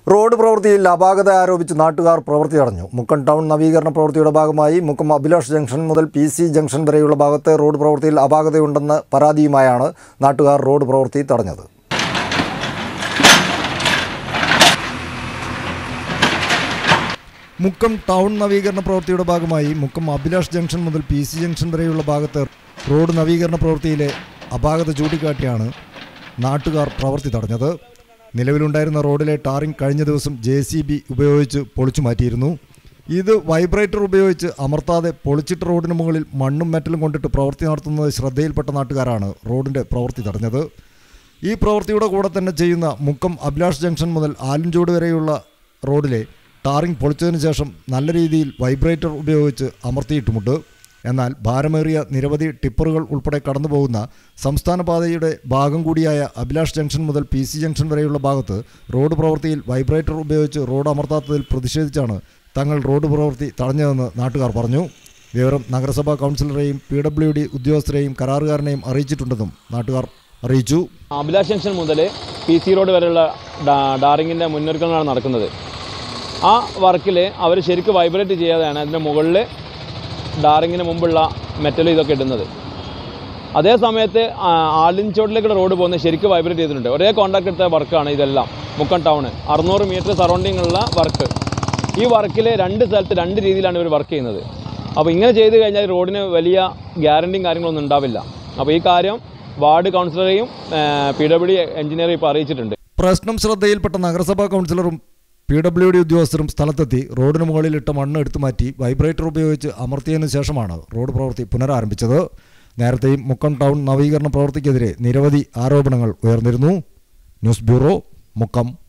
road പ്രവൃത്തിയിൽ അപാകത ആരോപിച്ച് നാട്ടുകാർ പ്രവൃത്തി തടഞ്ഞു മുക്കം ടൗൺ നവീകരണ പ്രവൃത്തിയുടെ ഭാഗമായി മുക്കം അഭിലാഷ് ജംഗ്ഷൻ മുതൽ പി സി ജംഗ്ഷൻ വരെയുള്ള ഭാഗത്തെ റോഡ് പ്രവൃത്തിയിൽ അപാകതയുണ്ടെന്ന് പരാതിയുമായാണ് നാട്ടുകാർ റോഡ് പ്രവൃത്തി തടഞ്ഞത് മുക്കം ടൗൺ നവീകരണ പ്രവൃത്തിയുടെ ഭാഗമായി മുക്കം അഭിലാഷ് ജംഗ്ഷൻ മുതൽ പി സി ജംഗ്ഷൻ വരെയുള്ള ഭാഗത്ത് റോഡ് നവീകരണ പ്രവൃത്തിയിലെ അപാകത ചൂണ്ടിക്കാട്ടിയാണ് നാട്ടുകാർ പ്രവൃത്തി തടഞ്ഞത് നിലവിലുണ്ടായിരുന്ന റോഡിലെ ടാറിംഗ് കഴിഞ്ഞ ദിവസം ജെ സി ബി ഉപയോഗിച്ച് പൊളിച്ചു മാറ്റിയിരുന്നു ഇത് വൈബ്രേറ്റർ ഉപയോഗിച്ച് അമർത്താതെ പൊളിച്ചിട്ട റോഡിന് മുകളിൽ മണ്ണും മെറ്റലും കൊണ്ടിട്ട് പ്രവൃത്തി നടത്തുന്നത് ശ്രദ്ധയിൽപ്പെട്ട നാട്ടുകാരാണ് റോഡിൻ്റെ പ്രവൃത്തി തടഞ്ഞത് ഈ പ്രവൃത്തിയുടെ കൂടെ തന്നെ ചെയ്യുന്ന മുക്കം അഭിലാഷ് ജംഗ്ഷൻ മുതൽ ആലഞ്ചോട് വരെയുള്ള റോഡിലെ ടാറിംഗ് പൊളിച്ചതിന് ശേഷം നല്ല രീതിയിൽ വൈബ്രേറ്റർ ഉപയോഗിച്ച് അമർത്തിയിട്ടുമുണ്ട് എന്നാൽ ഭാരമേറിയ നിരവധി ടിപ്പറുകൾ ഉൾപ്പെടെ കടന്നുപോകുന്ന സംസ്ഥാന പാതയുടെ ഭാഗം കൂടിയായ അഭിലാഷ് ജംഗ്ഷൻ മുതൽ പി സി ജംഗ്ഷൻ വരെയുള്ള ഭാഗത്ത് റോഡ് പ്രവൃത്തിയിൽ വൈബ്രേറ്റർ ഉപയോഗിച്ച് റോഡ് അമർത്താത്തതിൽ പ്രതിഷേധിച്ചാണ് തങ്ങൾ റോഡ് പ്രവൃത്തി തടഞ്ഞതെന്ന് നാട്ടുകാർ പറഞ്ഞു വിവരം നഗരസഭാ കൗൺസിലറെയും പി ഡബ്ല്യു ഡി ഉദ്യോഗസ്ഥരെയും കരാറുകാരനെയും അറിയിച്ചിട്ടുണ്ടെന്നും നാട്ടുകാർ അറിയിച്ചു അഭിലാഷ് ജംഗ്ഷൻ മുതൽ പി സി റോഡ് വരെയുള്ള ഡാ- ഡാറിങ്ങിൻ്റെ മുന്നൊരുക്കങ്ങളാണ് നടക്കുന്നത് ആ വർക്കിൽ അവർ ശരിക്കും വൈബ്രേറ്റ് ചെയ്യാതെയാണ് അതിൻ്റെ മുകളിൽ ഡാറിങ്ങിന് മുമ്പുള്ള മെറ്റൽ ഇതൊക്കെ ഇടുന്നത് അതേ സമയത്ത് ആ, ആലിൻചോട്ടിലേക്കുള്ള റോഡ് പോകുന്നത് ശരിക്കും വൈബ്രേറ്റ് ചെയ്തിട്ടുണ്ട് ഒരേ കോൺട്രാക്ട് എടുത്ത വർക്കാണ് ഇതെല്ലാം മുക്കം ടൗണ് അറുന്നൂറ് മീറ്റർ സറൗണ്ടിങ് ഉള്ള വർക്ക് ഈ വർക്കിൽ രണ്ട് സ്ഥലത്ത് രണ്ട് രീതിയിലാണ് ഇവർ വർക്ക് ചെയ്യുന്നത് അപ്പോൾ ഇങ്ങനെ ചെയ്ത് കഴിഞ്ഞാൽ റോഡിന് വലിയ ഗ്യാരണ്ടിയും കാര്യങ്ങളൊന്നും ഉണ്ടാവില്ല അപ്പോൾ ഈ കാര്യം വാർഡ് കൗൺസിലറെയും പി ഡബ്ല്യു ഡി എഞ്ചിനീയറെയും ഇപ്പോൾ അറിയിച്ചിട്ടുണ്ട് പ്രശ്നം ശ്രദ്ധയിൽപ്പെട്ട നഗരസഭാ കൗൺസിലറും പി ഡബ്ല്യു ഡി ഉദ്യോഗസ്ഥരും സ്ഥലത്തെത്തി റോഡിന് മുകളിലിട്ട മണ്ണ് എടുത്തു മാറ്റി വൈബ്രേറ്റർ ഉപയോഗിച്ച് അമർത്തിയതിനു ശേഷമാണ് റോഡ് പ്രവൃത്തി പുനരാരംഭിച്ചത് നേരത്തെയും മുക്കം ടൗൺ നവീകരണ പ്രവൃത്തിക്കെതിരെ നിരവധി ആരോപണങ്ങൾ ഉയർന്നിരുന്നു ന്യൂസ് ബ്യൂറോ മുക്കം